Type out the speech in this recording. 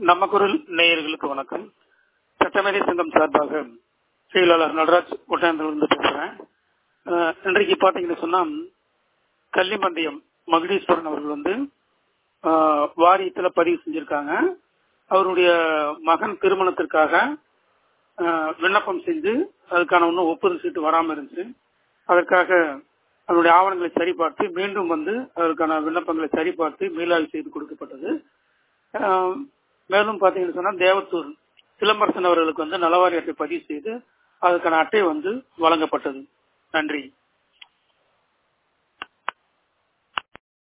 நம்ம குரல் நேயர்களுக்கு வணக்கம் சட்டமேதை சங்கம் சார்பாக செயலாளர் நடராஜ் ஒட்டாந்திலிருந்து பேசுறேன் அஹ், இன்றைக்கு பாத்தீங்கன்னு சொன்னா கள்ளிமண்டியம் மகுடீஸ்வரன் அவர்கள் வந்து அஹ், வாரியத்துல பதிவு செஞ்சிருக்காங்க அவருடைய மகன் திருமணத்திற்காக அஹ், விண்ணப்பம் செஞ்சு அதுக்கான ஒன்றும் ஒப்புதல் சீட்டு வராம இருந்துச்சு அதற்காக அதனுடைய ஆவணங்களை சரிபார்த்து மீண்டும் வந்து அதற்கான விண்ணப்பங்களை சரிபார்த்து மீளாய்வு செய்து கொடுக்கப்பட்டது ஆஹ் மேலும் பாத்தீங்கன்னு சொன்னா தேவத்தூர் சிலம்பரசன் அவர்களுக்கு வந்து நலவாரி அட்டை பதிவு செய்து அதுக்கான அட்டை வந்து வழங்கப்பட்டது நன்றி